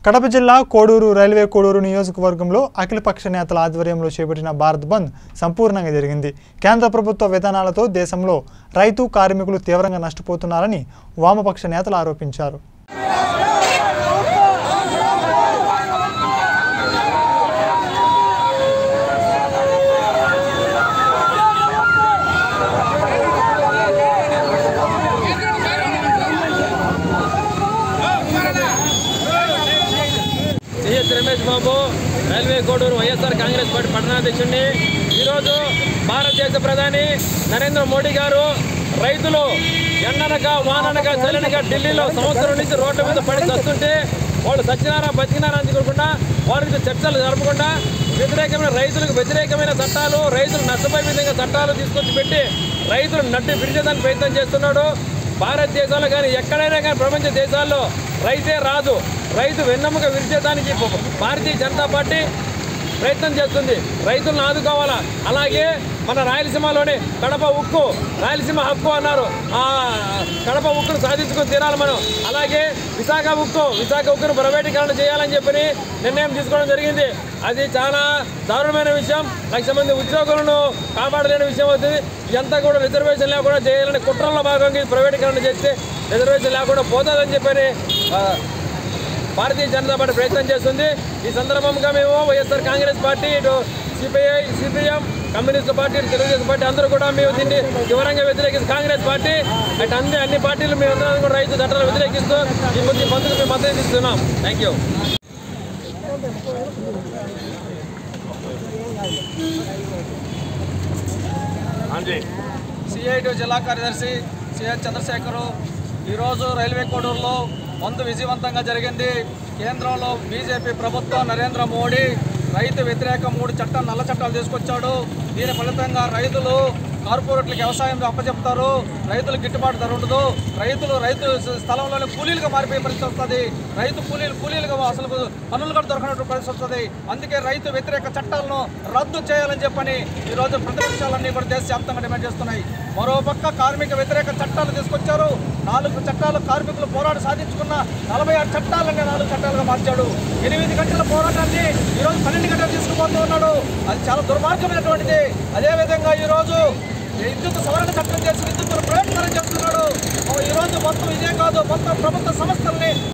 కడప జిల్లా కోడూరు రైల్వే కోడూరు నియోజకవర్గంలో అఖిలపక్ష నేతల ఆధ్వర్యంలో చేపట్టిన భారత్ బంద్ సంపూర్ణంగా జరిగింది కేంద్ర ప్రభుత్వ విధానాలతో దేశంలో రైతు కార్మికులు తీవ్రంగా నష్టపోతున్నారని వామపక్ష నేతలు ఆరోపించారు CH Ramesh Babu railway Koduru YSR Congress party పట్టణాధ్యక్షుడిని ఈరోజు భారతదేశ ప్రధాని నరేంద్ర మోడీ గారు రైతులు ఎండనక వాననక చలినక ఢిల్లీలో సంవత్సరం నుంచి రోడ్ల మీద పడి చస్తుంటే వాళ్ళు సత్యనారా బతికినారా అని చూడకుండా వారికి చర్చలు జరపకుండా వ్యతిరేకమైన రైతులకు వ్యతిరేకమైన చట్టాలు రైతులు నష్టపోయే విధంగా చట్టాలు తీసుకొచ్చి పెట్టి రైతులు నడ్డి విడిచేదానికి ప్రయత్నం చేస్తున్నాడు భారతదేశంలో కానీ ఎక్కడైనా కానీ ప్రపంచ దేశాల్లో రైతే రాదు రైతు వెన్నెముక విరిచేదానికి భారతీయ జనతా పార్టీ ప్రయత్నం చేస్తుంది రైతులను ఆదుకోవాలా అలాగే మన రాయలసీమలోని కడప ఉక్కు రాయలసీమ హక్కు అన్నారు ఆ కడప ఉక్కును సాధించుకుని తీరాలి మనం అలాగే విశాఖ ఉక్కు విశాఖ ఉక్కును ప్రైవేటీకరణ చేయాలని చెప్పి నిర్ణయం తీసుకోవడం జరిగింది అది చాలా దారుణమైన విషయం లక్ష మంది ఉద్యోగులను కాపాడలేని విషయం అవుతుంది ఇదంతా కూడా రిజర్వేషన్ లేకుండా చేయాలని కుట్రల్లో భాగంగా ఇది ప్రైవేటీకరణ చేస్తే రిజర్వేషన్ లేకుండా పోతుందని చెప్పని ఆ, భారతీయ జనతా పార్టీ ప్రయత్నం చేస్తుంది ఈ సందర్భంగా మేము వైఎస్ఆర్ కాంగ్రెస్ పార్టీ ఇటు సిపిఐ సిపిఎం కమ్యూనిస్ట్ పార్టీ ఇటు తెలుగుదేశం పార్టీ అందరూ కూడా మేము దీన్ని తీవ్రంగా వ్యతిరేకిస్తూ కాంగ్రెస్ పార్టీ అటు అన్ని అన్ని పార్టీలు మేము అందరం కూడా రైతు చట్టాలు వ్యతిరేకిస్తూ ఈ ముందు బంధుకు మేము మద్దతు ఇస్తున్నాం థ్యాంక్ యూ సిఐటి జిల్లా కార్యదర్శి సిహెచ్ చంద్రశేఖరు ఈరోజు రైల్వే కోడూరులో మందు విజయవంతంగా జరిగింది కేంద్రంలో బీజేపీ ప్రభుత్వం నరేంద్ర మోడీ రైతు వ్యతిరేక మూడు చట్టాలు నల్ల చట్టాలు తీసుకొచ్చాడు దీని ఫలితంగా రైతులు కార్పొరేట్లకు వ్యవసాయం అప్పచెప్తారు రైతులకు గిట్టుబాటు ధర ఉండదు రైతులు రైతు స్థలంలోనే కూలీలుగా మారిపోయే పరిస్థితి వస్తుంది రైతు కూలీలు కూలీలుగా అసలు పనులు కూడా దొరకనట్టు పరిస్థితి వస్తుంది అందుకే రైతు వ్యతిరేక చట్టాలను రద్దు చేయాలని చెప్పని ఈరోజు ప్రతిపక్షాలన్నీ కూడా దేశవ్యాప్తంగా డిమాండ్ చేస్తున్నాయి మరోపక్క కార్మిక వ్యతిరేక చట్టాలు తీసుకొచ్చారు నాలుగు చట్టాలు కార్మికులు పోరాటం సాధించుకున్న నలభై ఆరు చట్టాలన్నీ నాలుగు చట్టాలుగా మార్చాడు ఎనిమిది గంటల పోరాటాన్ని ఈరోజు పన్నెండు గంటలు తీసుకుపోతూ ఉన్నాడు అది చాలా దుర్మార్గమైనటువంటిది అదేవిధంగా ఈరోజు విద్యుత్ సవరణ చట్టం చేసి విద్యుత్తును ప్రైవేటీకరణ చేస్తున్నాడు ఈ రోజు మొత్తం ఇదే కాదు మొత్తం ప్రభుత్వ సంస్థల్ని